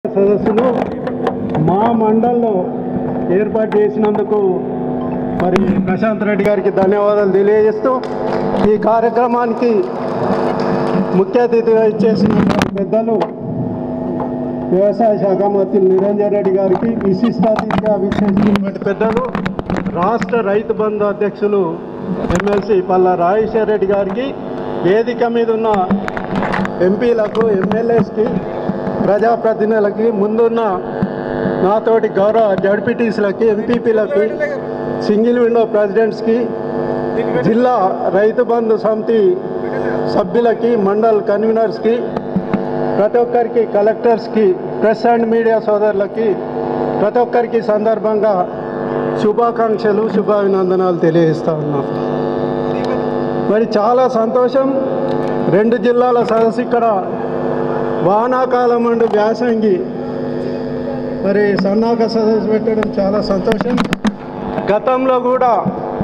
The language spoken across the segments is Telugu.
సదస్సులు మా మండల్లో ఏర్పాటు చేసినందుకు మరి ప్రశాంత్ రెడ్డి గారికి ధన్యవాదాలు తెలియజేస్తూ ఈ కార్యక్రమానికి ముఖ్య అతిథిగా ఇచ్చేసిన పెద్దలు వ్యవసాయ శాఖ మంత్రి నిరంజన్ రెడ్డి గారికి విశిష్ట అతిథిగా విచ్చేసినటువంటి పెద్దలు రాష్ట్ర రైతు బంధు అధ్యక్షులు ఎమ్మెల్సీ పల్లా రాజేశ్వర రెడ్డి గారికి వేదిక మీద ఉన్న ఎంపీలకు ఎమ్మెల్యేస్కి ప్రజాప్రతినిధులకి ముందున్న నాతోటి గౌరవ జడ్పీటీసీలకి ఎంపీపీలకి సింగిల్ విండో ప్రెసిడెంట్స్కి జిల్లా రైతు బంధు సమితి సభ్యులకి మండల్ కన్వీనర్స్కి ప్రతి ఒక్కరికి కలెక్టర్స్కి ప్రెస్ అండ్ మీడియా సోదరులకి ప్రతి ఒక్కరికి సందర్భంగా శుభాకాంక్షలు శుభాభినందనాలు తెలియజేస్తా ఉన్నాం మరి చాలా సంతోషం రెండు జిల్లాల సదస్సు ఇక్కడ వానాకాలం అండ్ వ్యాసంగి మరి సన్నాహక సదస్సు పెట్టడం చాలా సంతోషం గతంలో కూడా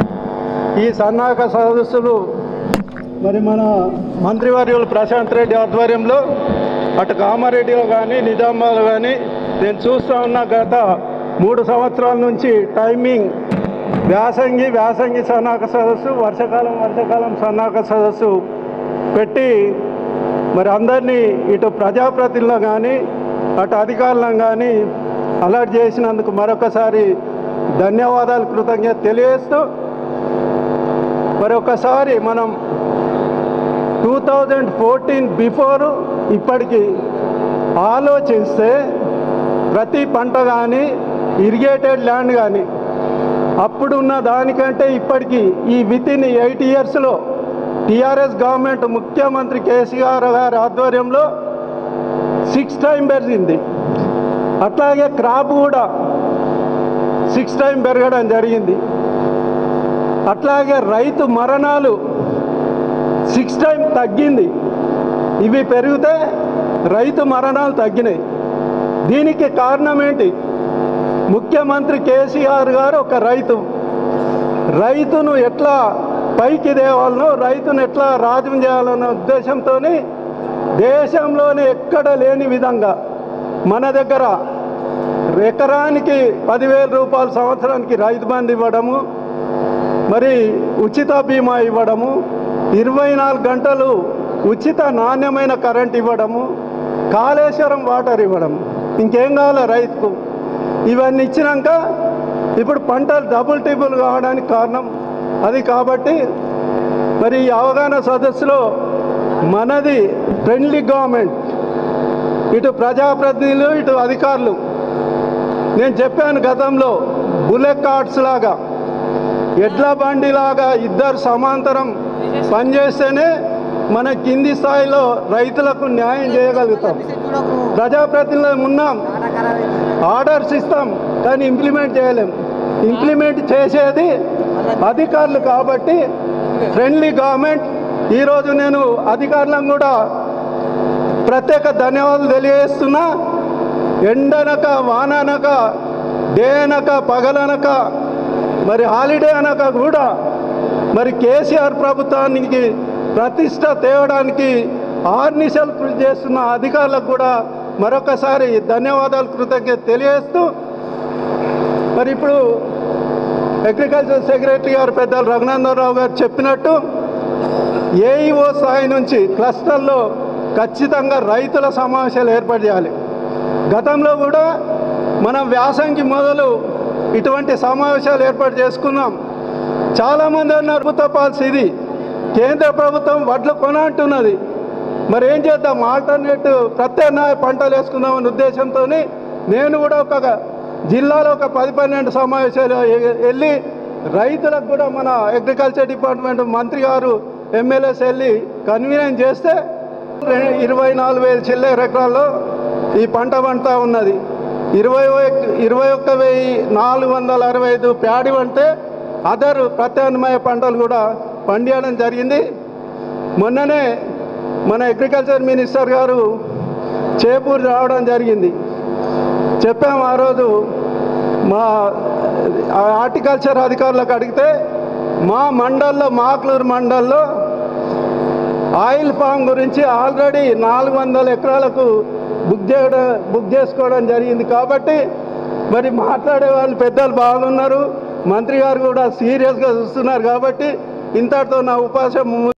ఈ సన్నాహక సదస్సులు మరి మన మంత్రివర్యులు ప్రశాంత్ రెడ్డి ఆధ్వర్యంలో అటు కామారెడ్డిలో కానీ నిజామాబాద్లో కానీ నేను చూస్తూ ఉన్న గత మూడు సంవత్సరాల నుంచి టైమింగ్ వ్యాసంగి వ్యాసంగి సన్నాహక సదస్సు వర్షాకాలం వర్షాకాలం సన్నాహక సదస్సు పెట్టి మరి అందరినీ ఇటు ప్రజాప్రతినిధులు కానీ అటు అధికారులను కానీ అలర్ట్ చేసినందుకు మరొకసారి ధన్యవాదాలు కృతజ్ఞత తెలియజేస్తూ మరి ఒకసారి మనం టూ థౌజండ్ ఫోర్టీన్ బిఫోర్ ఇప్పటికి ఆలోచిస్తే ప్రతి పంట కానీ ఇరిగేటెడ్ ల్యాండ్ కానీ అప్పుడున్న దానికంటే ఇప్పటికి ఈ విత్ ఇన్ ఎయిట్ ఇయర్స్లో టీఆర్ఎస్ గవర్నమెంట్ ముఖ్యమంత్రి కేసీఆర్ గారి ఆధ్వర్యంలో సిక్స్ టైం పెరిగింది అట్లాగే క్రాప్ కూడా సిక్స్ టైం పెరగడం జరిగింది అట్లాగే రైతు మరణాలు సిక్స్ టైం తగ్గింది ఇవి పెరిగితే రైతు మరణాలు తగ్గినాయి దీనికి కారణం ఏంటి ముఖ్యమంత్రి కేసీఆర్ గారు ఒక రైతు రైతును ఎట్లా పైకి తేవాలనో రైతును ఎట్లా రాజ్యం చేయాలన్న ఉద్దేశంతో దేశంలోనే ఎక్కడ లేని విధంగా మన దగ్గర ఎకరానికి పదివేల రూపాయల సంవత్సరానికి రైతు బంధు ఇవ్వడము మరి ఉచిత బీమా ఇవ్వడము ఇరవై నాలుగు గంటలు ఉచిత నాణ్యమైన కరెంట్ ఇవ్వడము కాళేశ్వరం వాటర్ ఇవ్వడం ఇంకేం కావాలి రైతుకు ఇవన్నీ ఇచ్చినాక ఇప్పుడు పంటలు డబుల్ టిబుల్ కావడానికి కారణం అది కాబట్టి మరి ఈ అవగాహన సదస్సులో మనది ఫ్రెండ్లీ గవర్నమెంట్ ఇటు ప్రజాప్రతినిధులు ఇటు అధికారులు నేను చెప్పాను గతంలో బుల్లెట్ కార్డ్స్ లాగా ఎడ్ల బండిలాగా ఇద్దరు సమాంతరం పనిచేస్తేనే మన కింది స్థాయిలో రైతులకు న్యాయం చేయగలుగుతాం ప్రజాప్రతినిధులు ఉన్నాం ఆర్డర్స్ ఇస్తాం కానీ ఇంప్లిమెంట్ చేయలేం ఇంప్లిమెంట్ చేసేది అధికారులు కాబట్టి ఫ్రెండ్లీ గవర్నమెంట్ ఈరోజు నేను అధికారులను కూడా ప్రత్యేక ధన్యవాదాలు తెలియజేస్తున్నా ఎండనక వాననక డే అనక పగలనక మరి హాలిడే అనక కూడా మరి కేసీఆర్ ప్రభుత్వానికి ప్రతిష్ట తేవడానికి ఆర్నిశలు కృషి చేస్తున్న అధికారులకు కూడా మరొకసారి ధన్యవాదాలు కృతజ్ఞత తెలియజేస్తూ మరి ఇప్పుడు అగ్రికల్చర్ సెక్రటరీ గారు పెద్దలు రఘునందనరావు గారు చెప్పినట్టు ఏఈఓ స్థాయి నుంచి క్లస్టర్లో ఖచ్చితంగా రైతుల సమావేశాలు ఏర్పాటు చేయాలి గతంలో కూడా మనం వ్యాసంగి మొదలు ఇటువంటి సమావేశాలు ఏర్పాటు చేసుకున్నాం చాలామంది అన్నారు ప్రభుత్వ పాలసీ ఇది కేంద్ర ప్రభుత్వం వడ్లు కొన అంటున్నది మరి ఏం చేద్దాం ఆల్టర్నేట్ ప్రత్యామ్నాయ పంటలు వేసుకుందామనే ఉద్దేశంతో నేను కూడా ఒక జిల్లాలో ఒక పది పన్నెండు సమావేశాలు ఎ- వెళ్ళి రైతులకు కూడా మన అగ్రికల్చర్ డిపార్ట్మెంట్ మంత్రి గారు ఎమ్మెల్యేస్ వెళ్ళి కన్వీనియన్స్ చేస్తే రె- ఇరవై నాలుగు వేల చిల్లర ఎకరాల్లో ఈ పంట పంట ఉన్నది ఇరవై ఒక్క- ఇరవై ఒక్క వెయ్యి నాలుగు వందల అరవై ఐదు ప్యాడి అంటే అదర్ ప్రత్యామ్నాయ పంటలు కూడా పండియడం జరిగింది మొన్ననే మన అగ్రికల్చర్ మినిస్టర్ గారు చేపూరు రావడం జరిగింది చెప్పాము ఆ రోజు మా ఆ హార్టికల్చర్ అధికారులకు అడిగితే మా మండల్లో మాక్లూరు మండల్లో ఆయిల్ ఫామ్ గురించి ఆల్రెడీ నాలుగు వందల ఎకరాలకు బుక్ చేయడం బుక్ చేసుకోవడం జరిగింది కాబట్టి మరి మాట్లాడే వాళ్ళు పెద్దలు బాగున్నారు మంత్రి గారు కూడా సీరియస్గా చూస్తున్నారు కాబట్టి ఇంతటితో నా ఉపవాసం